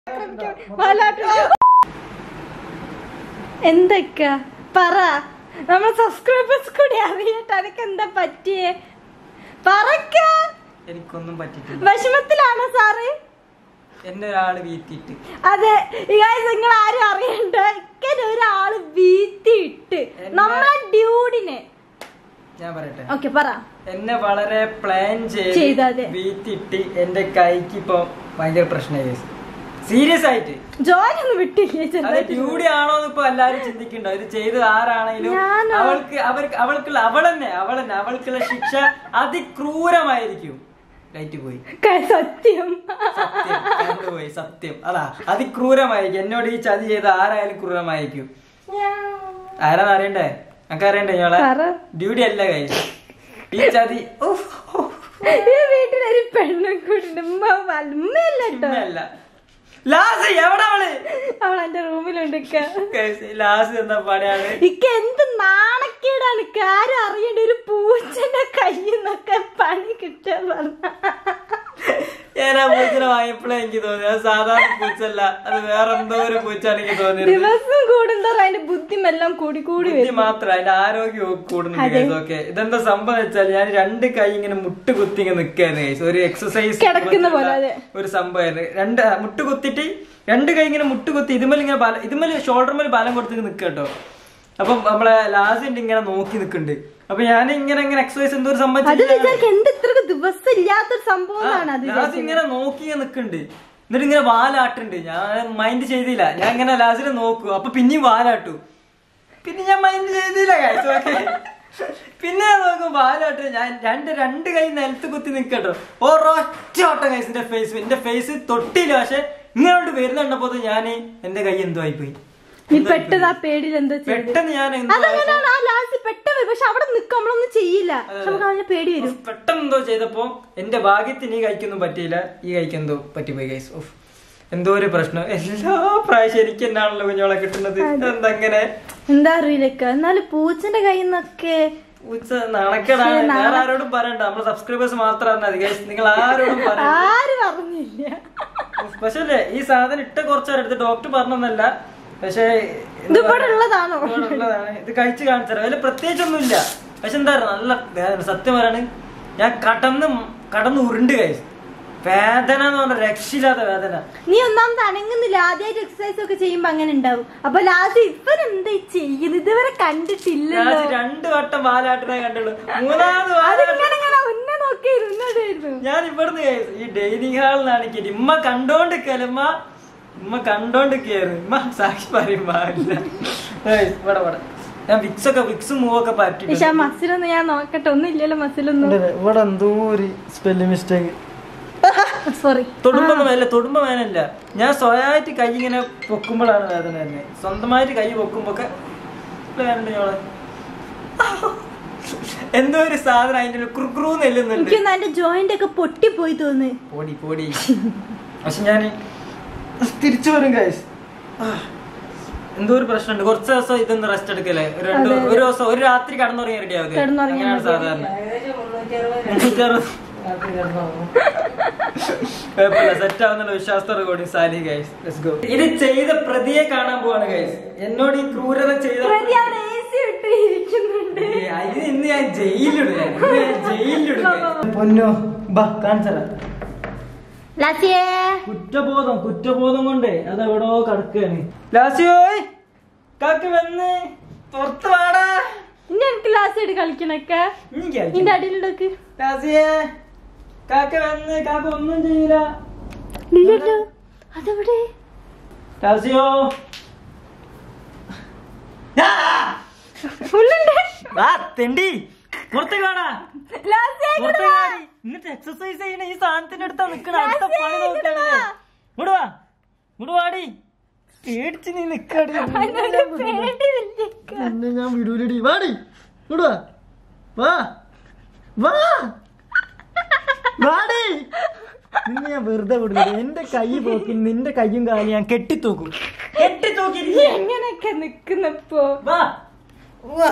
എന്തൊക്കെ പറ നമ്മൾ സബ്സ്ക്രൈബേഴ്സ് കൂടി അറിയട്ടെ അതൊക്കെ എന്താ പറ്റിയേ പറക്ക എനിക്കൊന്നും പറ്റിയിട്ടില്ല വിഷമത്തിലാണോ സാറ് എന്നെ ഒരാള് വീത്തിയിട്ട് അതെ guys, നിങ്ങൾ ആരും അറിയണ്ട ഇങ്ങനെ ഒരാള് വീത്തിയിട്ട് നമ്മളെ ഡ്യൂഡിനെ ഞാൻ പറയട്ടെ ഓക്കെ പറ എന്നെ വളരെ പ്ലാൻ ചെയ്ത്, ചെയ്ത് അതെ. വീത്തിട്ട് എന്റെ കൈക്ക് ഇപ്പൊ ഭയങ്കര പ്രശ്നമായി സീരിയസ് ആയിട്ട് ജോലി ഒന്നും വിട്ടില്ലേ അത് ചെറുതായിട്ട് ഡ്യൂട്ടി ആണോ എന്ന് ഇപ്പൊ എല്ലാരും ചിന്തിക്കണ്ടോ ഇത് ചെയ്തത് ആരാണെങ്കിലും ഞാനോ? അവൾക്ക് അവർക്ക് അവൾക്കുള്ള അവളെന്നെ അവളെന്നെ അവൾക്കുള്ള ശിക്ഷ അതിക്രൂരമായിരിക്കും ലൈറ്റ് പോയി ക- സത്യം സത്യം കറണ്ട് പോയി സത്യം അതാ അതിക്രൂരമായിരിക്കും എന്നോട് ഈ ചതി ചെയ്ത ആരായാലും ക്രൂരമായിരിക്കും ആരാന്ന് അറിയണ്ടേ നമുക്ക് അറിയണ്ടേ ഞങ്ങളെ പറ. ഡ്യൂട്ടി അല്ല കൈ ഈ ചതി ഉഫ്, ഉഫ്, ഈ വീട്ടിലൊരു പെണ്ണും കൂടി ഉണ്ട്. ഉമ്മ വല്ല- ഉമ്മയല്ല കേട്ടോ ഉമ്മയല്ല. ലാസ് എവിടെ അവള് അവൾ എന്റെ റൂമിലുണ്ട് ഇക്ക. ലാസ് എന്ന പണിയാണ് ഇക്ക എന്ത് നാണക്കേടാണ് ഇക്ക. ആരും അറിയണ്ട ഒരു പൂച്ചന്റെ കയ്യിൽ നിന്നൊക്കെ പണി കിട്ടുക പറഞ്ഞ ഞാൻ ആ പൂച്ചനെ വാങ്ങിയപ്പോഴേ എനിക്ക് തോന്നി അത് സാധാരണ പൂച്ചല്ല അത് വേറെ എന്തോ ഒരു പൂച്ചാണ് എനിക്ക് തോന്നിയത് ദിവസം കൂടുന്തോറും അതിന്റെ ബുദ്ധിമെല്ലാം കൂടി കൂടി ബുദ്ധി വരും മാത്രം അതിന്റെ ആരോഗ്യം കൂടുന്നുണ്ട് അതെ. ഓക്കെ ഇതെന്താ സംഭവം വെച്ചാൽ ഞാൻ രണ്ട് കൈ ഇങ്ങനെ മുട്ട് കുത്തി ഇങ്ങനെ നിക്കായിരുന്നു guys. ഒരു എക്സസൈസ് കിടക്കുന്ന പോലെ, അതെ. ഒരു സംഭവമായിരുന്നു രണ്ട് ആ, മുട്ട് കുത്തിട്ട് രണ്ട് കൈ ഇങ്ങനെ മുട്ട് കുത്തി ഇതുമേൽ ഇങ്ങനെ ബല ഇതുമേൽ ഷോൾഡർ മേൽ ബലം കൊടുത്ത് നിൽക്കുക കേട്ടോ അപ്പം നമ്മളെ ലാസ്റ്റ് ഇങ്ങനെ നോക്കി നിൽക്കുന്നുണ്ട് അപ്പൊ ഞാൻ ഇങ്ങനെ ഇങ്ങനെ എക്സസൈസ് എന്തോ ഒരു അത് സംഭവം വിചാരിക്കും എന്ത് ഇത്രക്ക് ദിവസം ഇല്ലാത്തൊരു സംഭവമാണ് അത് ലാസ്റ്റ് വിചാരിച്ചത്. ഇങ്ങനെ നോക്കി ഇങ്ങനെ നിക്കുന്നുണ്ട് എന്നിട്ട് ഇങ്ങനെ വാലാട്ടുണ്ട് ഞാൻ മൈൻഡ് ചെയ്തില്ല ഞാൻ ഇങ്ങനെ ലാസ്റ്റിൽ നോക്കൂ അപ്പൊ പിന്നെയും വാലാട്ടു പിന്നെ ഞാൻ മൈൻഡ് ചെയ്തില്ല guys, okay? പിന്നെ ഞാൻ നോക്കും വാലാട്ട് ഞാൻ രണ്ട് രണ്ട് കൈ നിലത്ത് കുത്തി നിക്കട്ടോ ഒരൊറ്റ ഓട്ടം കൈസ് എന്റെ ഫേസ് എന്റെ ഫേസ് തൊട്ടില്ല പക്ഷെ ഇങ്ങോട്ട് വരുന്നുണ്ടപ്പോ ഞാൻ എന്റെ കൈ എന്തോ ആയിപ്പോയി നീ പെട്ടെന്ന് ആ പേടിയിൽ എന്താ ചെയ്തത് പെട്ടെന്ന് ഞാൻ എന്തോ അതങ്ങനെയാണ് ആ ലാസ്റ്റ് പെട്ടെന്ന് പക്ഷെ അവിടെ നിൽക്കും നമ്മളൊന്നും ചെയ്യില്ല പക്ഷെ നമുക്ക് അതിന്റെ പേടി വരും പെട്ടെന്ന് എന്തോ ചെയ്തപ്പോ എന്റെ ഭാഗ്യത്തിന് ഈ കൈക്കൊന്നും പറ്റിയില്ല ഈ കൈക്ക് എന്തോ പറ്റിപ്പോയി ഗൈസ് ഓഫ് എന്തോ ഒരു പ്രശ്നം എല്ലാ പ്രാവശ്യം എനിക്ക് എന്നാണല്ലോ കുഞ്ഞോളെ കിട്ടുന്നത് എന്തങ്ങനെ എന്താ അറിയില്ലക്ക എന്നാലും പൂച്ചന്റെ കയ്യിൽ നിന്നൊക്കെ ഉച്ച നാണക്കേടാണ് വേറെ ആരോടും പറയണ്ട നമ്മളെ സബ്സ്ക്രൈബേഴ്സ് മാത്രം അറിഞ്ഞാൽ മതി ഗൈസ് നിങ്ങൾ ആരോടും പറയണ്ട ആരും അറിഞ്ഞില്ല പക്ഷേ അല്ലേ ഈ സാധനം ഇട്ട കുറച്ചെടുത്ത് ഡോക്ടർ പറഞ്ഞൊന്നല്ല പക്ഷേ ഇത് ഇവിടെ ഉള്ളതാണോ ഇവിടെ ഉള്ളതാണ്. ഇത് കഴിച്ച് കാണിച്ചത് അതിൽ പ്രത്യേകിച്ചൊന്നുമില്ല പക്ഷെ എന്താ പറയുക നല്ല വേദന സത്യം പറയാണ് ഞാൻ കടന്ന് കടന്ന് ഉരുണ്ട് കഴിച്ചു വേദന എന്ന് പറഞ്ഞ രക്ഷയില്ലാത്ത വേദന നീ ഒന്നാമത് അനങ്ങുന്നില്ല ആദ്യമായിട്ട് എക്സസൈസ് ഒക്കെ ചെയ്യുമ്പോ അങ്ങനെ ഉണ്ടാവും അപ്പൊ ലാസ്റ്റ് ഇവരെന്താ ഈ ചെയ്യുന്നത് ഇതുവരെ കണ്ടിട്ടില്ലല്ലോ ഞാൻ രണ്ട് വട്ടം വാലാട്ടിനെ കണ്ടുള്ളൂ മൂന്നാമത് വാലാട്ട് അതിങ്ങനെ ഇങ്ങനെ ഉന്നെ നോക്കി ഇരുന്നിട്ടായിരുന്നു ഞാൻ ഇവിടുന്ന് കഴിച്ചു ഈ ഡൈനിങ് ഹാളിലാണ് എനിക്ക് ഇമ്മ കണ്ടോണ്ട് ഉമ്മ ഉമ്മ കണ്ടോണ്ട് കയറി ഉമ്മ സാക്ഷി പറയുമ്പോ ഇല്ല ഏയ്, ഇവിടെ ഇവിടെ ഞാൻ വിക്സ് ഒക്കെ വിക്സും മൂവൊക്കെ പറ്റി പക്ഷെ ആ മസിലൊന്നും ഞാൻ നോക്കട്ടെ ഒന്നും ഇല്ലല്ലോ മസിലൊന്നും ഇവിടെ എന്തോ ഒരു സ്പെല്ലിംഗ് മിസ്റ്റേക്ക് സോറി തൊടുമ്പൊന്നും വേല തൊടുമ്പോ വേനല്ല ഞാൻ സ്വയമായിട്ട് കൈ ഇങ്ങനെ പൊക്കുമ്പോഴാണ് വേദന തന്നെ സ്വന്തമായിട്ട് കൈ പൊക്കുമ്പോക്കെ വേണ്ട ഞോളെ എന്തോ ഒരു സാധനം അതിന്റെ കുറുക്കുറു നെല്ലുന്നുണ്ട് എനിക്കൊന്ന് അതിന്റെ ജോയിന്റ് ഒക്കെ പൊട്ടിപ്പോയി തോന്നുന്നു പോടി പോടി പക്ഷെ ഞാൻ തിരിച്ചു വരും ഗൈസ് എന്തോ ഒരു പ്രശ്നമുണ്ട് കുറച്ച് ദിവസം ഇതൊന്ന് റെസ്റ്റ് എടുക്കല്ലേ ഒരു രണ്ട് ഒരു ദിവസം ഒരു രാത്രി കടന്നുറങ്ങി റെഡി ആവുക കിടന്നുറങ്ങിയാ അങ്ങനെയാണ് സാധാരണ മുന്നൂറ്ററുപത് കുഴപ്പമില്ല സെറ്റ് ആവുന്നുള്ള വിശ്വാസത്തോടെ കൂടി സാലി ഗൈസ് ലെറ്റ്സ് ഗോ ഇത് ചെയ്ത പ്രതിയെ കാണാൻ പോവാണ് ഗൈസ് എന്നോട് ഈ ക്രൂരത ചെയ്ത പ്രതി അവിടെ AC ഇട്ട് ഇരിക്കുന്നുണ്ട് ഇത് ഇന്ന് ഞാൻ ജയിലിടും ഞാൻ. ഇന്ന് ഞാൻ ജയിലിടും പൊന്നോ ബാ കാണിച്ചല ലാസിയേ കുറ്റബോധം കുറ്റബോധം കൊണ്ടേ അത് എവിടോ കടക്കുകയാണ് ലാസിയോയ് കാക്ക് വന്ന് പുറത്ത് വാടാ ഇനി എനിക്ക് ലാസ്റ്റ് ആയിട്ട് കളിക്കണൊക്കെ നീ കളിക്ക്. നിന്റെ അടിയിലുണ്ടോക്ക് ലാസിയേ കാക്ക വന്ന് കാക്ക ഒന്നും ചെയ്യില്ല ഇല്ലല്ലോ അതെവിടെ ലാസിയോ ആ! ഉള്ളുണ്ട് വാ തെണ്ടി പുറത്തേക്ക് വാടാ ലാസിയേ ഇങ്ങട് പുറത്തേക്ക് വാ. വാടി. ഇങ്ങട്ട് എക്സസൈസ് ചെയ്യണ ഈ സാധനത്തിന്റെ അടുത്താ നിക്കണ അടുത്ത ലാസിയേ, പണി ഇങ്ങട് നോക്കാണ് വാ. ഇങ്ങോട്ട് വാ ഇങ്ങോട്ട് വാടി പേടിച്ച് നീ നിക്കാടി അതിനൊരു പേടിയില്ല. എന്നെ ഞാൻ വിടൂലടി വാടി ഇങ്ങോട്ട് വാ വാ വാ വാടി നിന്നെ ഞാൻ വെറുതെ വിടില്ല എന്റെ കൈ പോക്കി നിന്റെ കൈയും കാലും ഞാൻ കെട്ടിത്തൂക്കും കെട്ടിത്തൂക്കി നീ എങ്ങനെയൊക്കെ നിക്കുന്നപ്പോ വാ വാ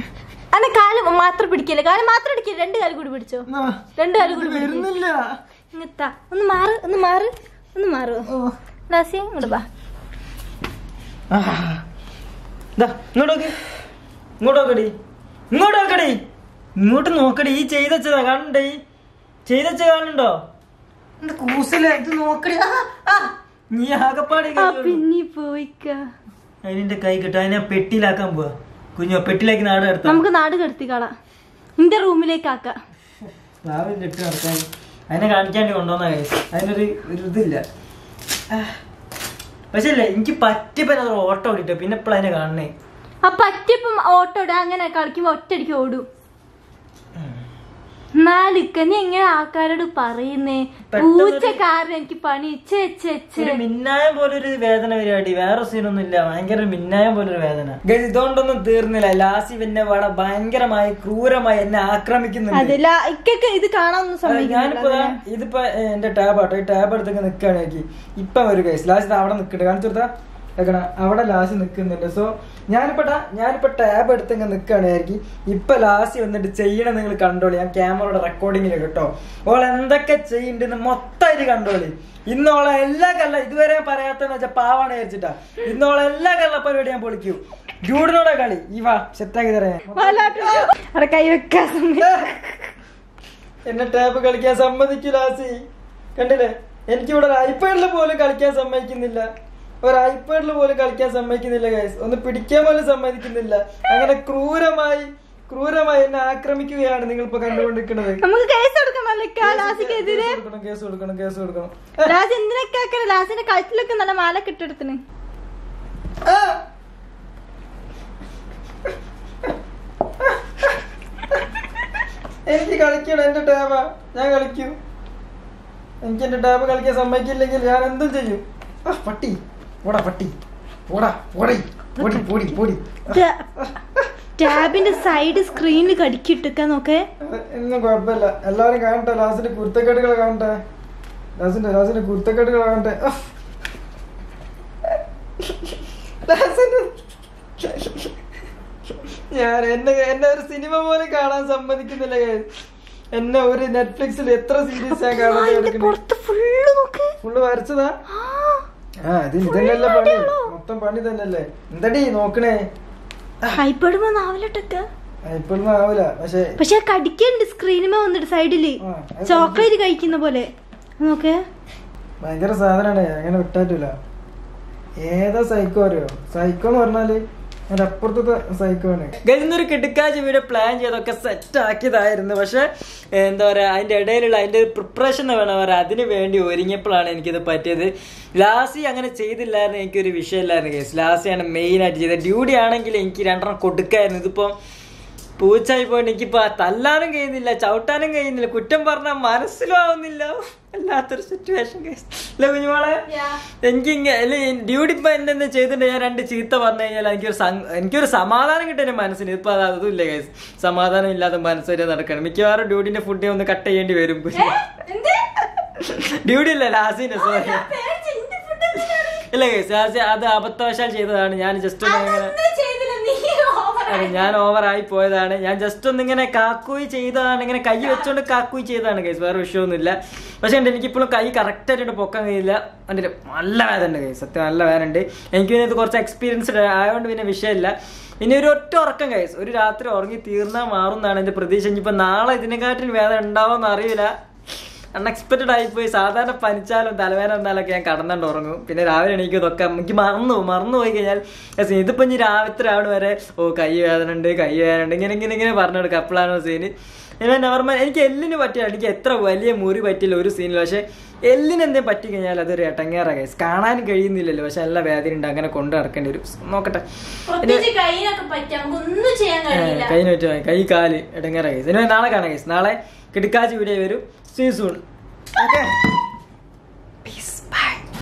അന്നെ കാല് മാത്രം പിടിക്കല്ലേ കാല് മാത്രം പിടിക്കില്ല രണ്ട് കാല് കൂടി പിടിച്ചോ രണ്ട് കാല് കൂടി പിടിക്ക്. വരുന്നില്ല ഇങ്ങത്താ ഒന്ന് മാറ് ഒന്ന് മാറ് ഒന്ന് മാറു ലാസി ഇങ്ങോട്ട് വാ ആ. ദാ, ഇങ്ങോട്ട് നോക്ക് ഇങ്ങോട്ട് നോക്കടി ഇങ്ങോട്ട് നോക്കടി ഇങ്ങോട്ട് നോക്കടി ഈ ചെയ്തച്ചതാ കാണണ്ടേ ചെയ്തച്ച കാണുന്നുണ്ടോ എന്താ കൂസല ഇത് നോക്കടി ആ, ആ. നീ ആകപ്പാടെ ആ പിന്നെ പോയിക്ക അതിന്റെ കൈ കിട്ടും അതിനെ പെട്ടിയിലാക്കാൻ പോവാ കുഞ്ഞോ പെട്ടിയിലേക്ക് നാട് നടത്താം നമുക്ക് നാട് കടത്തിക്കളാ നിന്റെ റൂമിലേക്ക് ആക്കാം രാവിലെ ഇട്ട് നടക്കാൻ അതിനെ കാണിക്കാണ്ട് കൊണ്ടുവന്ന കേസ് അതിനൊരു ഒരു ഇതില്ല ആ. പക്ഷേ ഇല്ലേ എനിക്ക് പറ്റിയപ്പോ അത് ഓട്ടം ഓടിട്ടോ പിന്നെ എപ്പോഴും അതിനെ കാണണേ ആ പറ്റിയപ്പം ഓട്ടോ ഇടാ അങ്ങനെ കളിക്കുമ്പോ ഒറ്റയടിക്ക് ഓടും നാലിക്ക നീ എങ്ങനെ ആൾക്കാരോട് പറയുന്നേ പെട്ടെന്നൊരു- പൂച്ചക്കാരൻ എനിക്ക് പണി ചേ ചേ ചേ ഒരു മിന്നായം പോലൊരു വേദന പരിപാടി വേറെ സീനൊന്നും ഇല്ല ഭയങ്കര മിന്നായം പോലൊരു വേദന Guys, ഇതുകൊണ്ടൊന്നും തീർന്നില്ല ലാസി പിന്നെ ഇവിടെ ഭയങ്കരമായി ക്രൂരമായി എന്നെ ആക്രമിക്കുന്നുണ്ട് അതില്ല ഇക്കൊക്കെ ഇത് കാണാനൊന്നും അതെ, ഞാനിപ്പോ ദാ സമ്മതിക്കുന്നില്ല ഇതിപ്പോ ഏ, എന്റെ ടാബ് ആട്ടോ ഈ ടാബ് എടുത്തൊക്കെ നിൽക്കുകയാണ് എനിക്ക് ഇപ്പൊ ഒരു കേസ് ലാസ്റ്റ് അവിടെ നിൽക്കട്ടെ കാണിച്ചു കൊടുത്താ കേൾക്കണ അവിടെ ലാസ്റ്റ് നിൽക്കുന്നുണ്ട് സോ ഞാനിപ്പോ ടാ- ഞാനിപ്പോ ടാബ് എടുത്തങ്ങ് നിൽക്കുകയാണെങ്കിൽ ഇപ്പൊ ലാസ്റ്റ് വന്നിട്ട് ചെയ്യണം നിങ്ങൾ കണ്ടോളി ഞാൻ ക്യാമറയുടെ റെക്കോർഡിങ്ങിൽ കേട്ടോ ഓൾ എന്തൊക്കെ ചെയ്യുന്നുണ്ടെന്ന് മൊത്തമായിട്ട് കണ്ടോളി ഇന്നോളെ എല്ലാ കള്ള ഇതുവരെ പറയാത്തെന്ന് വെച്ചാൽ പാവാണ് വിചാരിച്ചിട്ടാ ഇന്നോളെ എല്ലാ കള്ള പരിപാടി ഞാൻ പൊളിക്കും ജൂഡിനോടെ കളി ഈ വാ സെറ്റാക്കി തരാം അവിടെ കൈ വെക്കാൻ സമയം എന്നെ ടാപ്പ് കളിക്കാൻ സമ്മതിക്കില്ല ആസി കണ്ടില്ലേ എനിക്കിവിടെ ഒരു ഐപാഡിൽ പോലും കളിക്കാൻ സമ്മതിക്കുന്നില്ല ഒരു ഐപാഡിൽ പോലും കളിക്കാൻ സമ്മതിക്കുന്നില്ല ഗൈസ് ഒന്ന് പിടിക്കാൻ പോലും സമ്മതിക്കുന്നില്ല അങ്ങനെ ക്രൂരമായി ക്രൂരമായി എന്നെ ആക്രമിക്കുകയാണ് നിങ്ങൾ ഇപ്പൊ കണ്ടുകൊണ്ടിരിക്കുന്നത് നമുക്ക് കേസ് കൊടുക്കാം മല്ലിക്ക ലാസിക്കെതിരെ കേസ് കൊടുക്കണം കേസ് കൊടുക്കണം കേസ് കൊടുക്കണം ലാസ് എന്തിനൊക്കെ ആക്കണേ ലാസിന്റെ കഴുത്തിലൊക്കെ നല്ല മാല കെട്ടെടുത്തിന് ആ! എനിക്ക് കളിക്കണം എന്റെ ടാബാ ഞാൻ കളിക്കും എനിക്ക് എന്റെ ടാബ് കളിക്കാൻ സമ്മതിക്കില്ലെങ്കിൽ ഞാൻ എന്തും ചെയ്യും ആ, പട്ടി ഓടാ പട്ടി ഓടാ ഓടി ഓടി പോടി പോടി ടാബിന്റെ സൈഡ് സ്ക്രീനിൽ കടിക്കിട്ടിക്ക നോക്കേ ഒന്നും കുഴപ്പമില്ല എല്ലാവരും കാണട്ടെ ലാസിന്റെ കുർത്തക്കേടുകൾ കാണട്ടെ ലാസിന്റെ ലാസിന്റെ കുർത്തക്കേടുകൾ കാണട്ടെ ആ. ലാസിന്റെ ഞാൻ എന്നെ എന്നെ ഒരു സിനിമ പോലും കാണാൻ സമ്മതിക്കുന്നില്ല guys. എന്നെ ഒരു നെറ്റ്ഫ്ലിക്സിൽ എത്ര സീരീസ് ഞാൻ കാണാൻ അതിന്റെ എടുക്കുന്നു പുറത്ത് ഫുള്ള് നോക്ക് ഫുള്ള് വരച്ചതാ ആ, ആ ഇത് ഇതന്നെയല്ലേ പണി മൊത്തം പണി തന്നെയല്ലേ എന്തടി നോക്കണേ ഹൈപ്പേഡ് നാവിലിട്ടൊക്കെ ഇപ്പൊന്നും ആവൂല പക്ഷെ പക്ഷെ കടിക്കുന്നുണ്ട് സ്ക്രീനുമേ വന്നിട്ട് സൈഡില് ആ, അത് ചോക്ലേറ്റ് കഴിക്കുന്ന പോലെ നോക്കേ ഭയങ്കര സാധനമാണ് അങ്ങനെ വിട്ടാറ്റില്ല ഏതാ സൈക്കോ അറിയോ സൈക്കോ എന്ന് പറഞ്ഞാല് അതിന്റെ അപ്പുറത്തെ സൈക്കോ ആണ് ഇന്നൊരു കിടക്കാഴ്ച വീഡിയോ പ്ലാൻ ചെയ്തൊക്കെ സെറ്റ് ആക്കിയതായിരുന്നു പക്ഷെ എന്താ പറയാ അതിന്റെ ഇടയിലുള്ള അതിന്റെ പ്രിപ്പറേഷൻ വേണം പറയാ അതിന് വേണ്ടി ഒരുങ്ങിയപ്പോഴാണ് എനിക്കിത് പറ്റിയത് ലാസി അങ്ങനെ ചെയ്തില്ലായിരുന്നു എനിക്കൊരു വിഷയമില്ലായിരുന്നു കേസ് ലാസിയാണ് മെയിൻ ആയിട്ട് ചെയ്തത് ഡ്യൂട്ടി ആണെങ്കിൽ എനിക്ക് രണ്ടെണ്ണം കൊടുക്കായിരുന്നു ഇതിപ്പോ പൂച്ചായി പോയിട്ട് എനിക്കിപ്പോ തല്ലാനും കഴിയുന്നില്ല ചവിട്ടാനും കഴിയുന്നില്ല കുറ്റം പറഞ്ഞാൽ മനസ്സിലും ആവുന്നില്ല വല്ലാത്തൊരു സിറ്റുവേഷൻ അല്ല കുഞ്ഞുമോളെ എനിക്ക് ഇങ്ങനെ ഡ്യൂട്ടി ഇപ്പൊ എന്തെന്ന് ചെയ്തിട്ട് ഞാൻ രണ്ട് ചീത്ത പറഞ്ഞു കഴിഞ്ഞാൽ എനിക്കൊരു സം- എനിക്കൊരു സമാധാനം കിട്ടും എന്റെ മനസ്സിന് ഇപ്പൊ അത് അതും ഇല്ല ഗൈസ് സമാധാനം ഇല്ലാതെ മനസ്സൊരു നടക്കണം മിക്കവാറും ഡ്യൂട്ടിന്റെ ഫുഡ് ഒന്ന് കട്ട് ചെയ്യേണ്ടി വരും ഡ്യൂട്ടി ഇല്ല ലാസിന്റെ സോറി ഇല്ല ഗൈസ് ലാസ്റ്റ് അത് അബദ്ധവശാൽ ചെയ്തതാണ് ഞാൻ ജസ്റ്റ് ഒന്ന് ഇങ്ങനെ അതെ ഞാൻ ഓവറായി പോയതാണ് ഞാൻ ജസ്റ്റ് ഒന്ന് ഇങ്ങനെ കാക്കുയി ചെയ്തതാണ് ഇങ്ങനെ കൈ വെച്ചോണ്ട് കാക്കുയി ചെയ്തതാണ് കേസ് വേറെ വിഷയമൊന്നുമില്ല പക്ഷെ ഉണ്ട് എനിക്കിപ്പോഴും കൈ കറക്റ്റ് ആയിട്ട് പൊക്കാൻ കഴിയില്ല അതിന്റെ നല്ല വേദന ഉണ്ട് കേസ് സത്യം നല്ല വേദന ഉണ്ട് എനിക്ക് പിന്നെ ഇത് കുറച്ച് എക്സ്പീരിയൻസ്ഡ് ആയതുകൊണ്ട് പിന്നെ വിഷയമില്ല ഇനി ഒരു ഒറ്റ ഉറക്കം കൈസ് ഒരു രാത്രി ഉറങ്ങി തീർന്നാൽ മാറുന്നതാണ് എന്റെ പ്രതീക്ഷ ഇനിയിപ്പോ നാളെ ഇതിനെക്കാട്ടിൽ വേദന ഉണ്ടാവുമെന്ന് അറിയില്ല അൺഎക്സ്പെക്റ്റഡ് ആയിപ്പോയി സാധാരണ പനിച്ചാലും തലവേദന വന്നാലൊക്കെ ഞാൻ കടന്നുകൊണ്ട് ഉറങ്ങും പിന്നെ രാവിലെ എണീക്കും ഇതൊക്കെ എനിക്ക് മറന്നു പോകും. മറന്നു പോയി കഴിഞ്ഞാൽ yes, ഇതിപ്പോ ഇനി രാവിലത്തെ രാവിലെ വരെ ഓ കൈ വേദന ഉണ്ട് കൈ വേദന ഉണ്ട് ഇങ്ങനെ ഇങ്ങനെ ഇങ്ങനെ പറഞ്ഞു കൊടുക്കും അപ്പോഴാണ് സീന് ഞാൻ നോർമൽ എനിക്ക് എല്ലിന് പറ്റില്ല എനിക്ക് എത്ര വലിയ മുറി പറ്റില്ല ഒരു സീനിൽ പക്ഷെ എല്ലിന് എന്തെങ്കിലും പറ്റി കഴിഞ്ഞാൽ അതൊരു എട്ടങ്ങേറ കൈസ് കാണാൻ കഴിയുന്നില്ലല്ലോ പക്ഷെ നല്ല വേദന ഉണ്ട് അങ്ങനെ കൊണ്ടു നടക്കേണ്ടി വരും നോക്കട്ടെ പ്രത്യേകിച്ച് കൈനൊക്കെ പറ്റി നമുക്ക് ഒന്നും ചെയ്യാൻ കഴിയില്ല കൈ നോറ്റ് കൈ കാല് ഇടങ്ങേറ കൈസ് ഇനി നാളെ കാണാം കൈസ് നാളെ കിടക്കാച്ച് വീഡിയോ വരും സീ സൂൺ ഓക്കെ